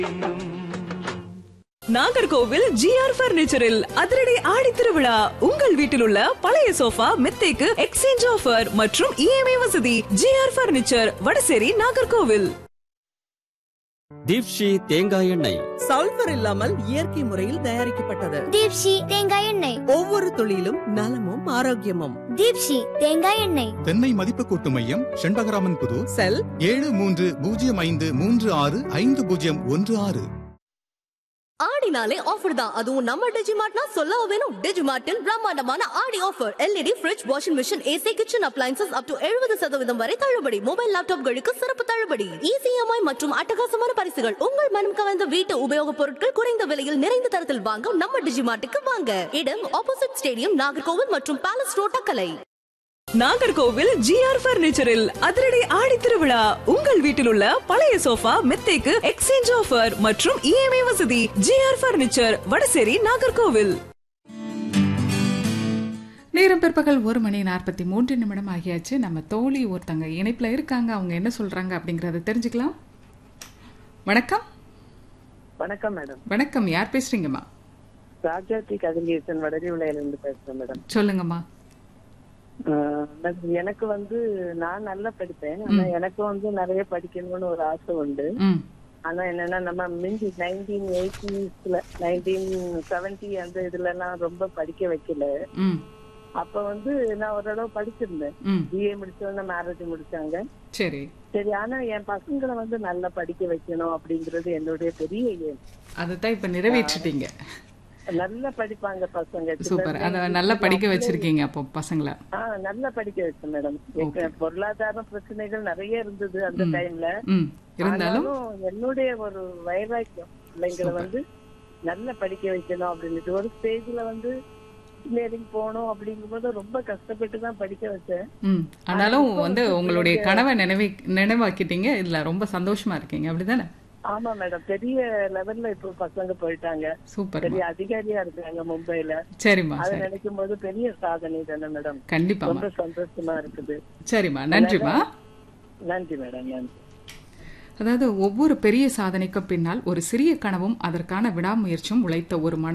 Nagercoil GR பர்னிச்சரில் அதிரடி ஆடி திருவிழா உங்கள் வீட்டில் உள்ள பழைய சோஃபா மெத்தைக்கு எக்ஸ்சேஞ்ச் ஆஃபர் மற்றும் இஎம்ஐ வசதி ஜிஆர் பர்னிச்சர் வடசேரி நாகர்கோவில் தீப்ஷி தேங்காய் எண்ணெய் சல்பர் இல்லாமல் இயற்கை முறையில் தயாரிக்கப்பட்டது தீப்ஷி தேங்காய் எண்ணெய் ஒவ்வொரு துளியிலும் நலமும் ஆரோக்கியமும் தீப்ஷி தேங்காய் எண்ணெய் தென்னை மதிப்பு கூட்டு மையம் செண்பகராமன் புது செல் ஏழு மூன்று பூஜ்ஜியம் ஐந்து மூன்று ஆறு ஐந்து பூஜ்ஜியம் ஒன்று ஆறு ஆடினாலே ஆஃபர் தான் அதுவும் நம்ம டிஜிமார்ட்னா சொல்லவா வேணும் டிஜிமார்ட்டில் பிரம்மாண்டமான Aadi offer LED fridge washing machine AC kitchen appliances up to எழுபது சதவீதம் வரை தள்ளுபடி மொபைல் லேப்டாப்களுக்கு சிறப்பு தள்ளுபடி இசிஎம்ஐ மற்றும் அட்டகாசமான பரிசுகள் உங்கள் மனம் கவர்ந்த வீட்டு உபயோகப் பொருட்கள் குறைந்த விலையில் நிறைந்த தரத்தில் வாங்க நம்ம டிஜிமார்ட்டுக்கு வாங்க இடம் ஆப்போசிட் ஸ்டேடியம் நாகர்கோவில் மற்றும் palace road Thuckalay Nagercoil GR பர்னிச்சரில் அதிரடி ஆடி திருவிழா உங்கள் வீட்டில் உள்ள பழைய சோஃபா மெத்தைக்கு எக்ஸ்சேஞ்ச் ஆஃபர் மற்றும் இஎம்ஐ வசதி ஜிஆர் பர்னிச்சர் வடசேரி நாகர்கோவில் நேரம் பிற்பகல் ஒரு மணி நாற்பத்தி மூன்று நிமிடம் ஆகியாச்சு நம்ம தோழி ஒருத்தங்க இணைப்புல இருக்காங்க அவங்க என்ன சொல்றாங்க அப்படிங்கறத தெரிஞ்சுக்கலாம் வணக்கம் வணக்கம் மேடம் வணக்கம் யார் பேசுறீங்கம்மா ராஜாத்தி கதிர்கேசன் வடலி இருந்து பேசுறேன் மேடம் சொல்லுங்கம்மா ஆஹ் மேடம், எனக்கு வந்து நான் நல்லா படிப்பேன் ஆனா எனக்கு வந்து நிறைய படிக்கணும்னு ஒரு ஆசை உண்டு ம் ஆனா என்னன்னா நம்ம மிஞ்சி நைன்டீன் எயிட்டிஸ்ல நைன்டீன் செவன்டி அந்த இதுல எல்லாம் ரொம்ப படிக்க வைக்கல ம் அப்ப வந்து நான் ஓரளவு படிச்சிருந்தேன் ம் பிஏ முடிச்சவங்க மேரேஜ் முடிச்சாங்க சரி சரி ஆனா என் பசங்களை வந்து நல்லா படிக்க வைக்கணும் அப்படிங்கறது என்னுடைய பெரிய aim. அதுதான் இப்ப நிறைவேற்றிட்டீங்க நல்லா படிப்பாங்க பசங்க சூப்பர் அத நல்லா படிக்க வச்சிருக்கீங்க அப்போ பசங்களை ஆஹ் நல்லா படிக்க வச்சேன் மேடம் எங்க பொருளாதார பிரச்சனைகள் நிறைய இருந்தது அந்த டைம்ல ம் இருந்தாலும் ஆனாலும் என்னுடைய ஒரு வைராக்கியம் பிள்ளைங்களை வந்து நல்லா படிக்க வைக்கணும் அப்படின்னு ஒரு ஸ்டேஜ்ல வந்து இன்ஜினியரிங் போகணும் அப்படிங்கும்போது ரொம்ப கஷ்டப்பட்டு தான் படிக்க வச்சேன் ம் ஆனாலும் வந்து உங்களுடைய கனவை நினைவை நினைவாக்கிட்டீங்க இதுல ரொம்ப சந்தோஷமா இருக்கீங்க அப்படிதானே ஆமா மேடம் பெரிய லெவல்ல இப்போ பசங்க போயிட்டாங்க சூப்பர் பெரிய அதிகாரியா இருக்காங்க மும்பைல சரிம்மா அதை சரி நினைக்கும் போது பெரிய சாதனை தானே மேடம் கண்டிப்பாம்மா ரொம்ப சந்தோஷமா இருக்குது சரிம்மா நன்றிம்மா நன்றி மேடம் நன்றி அதாவது ஒவ்வொரு பெரிய சாதனைக்கும் பின்னால் ஒரு சிறிய கனவும் அதற்கான விடாமுயற்சியும் உழைத்த ஒரு மன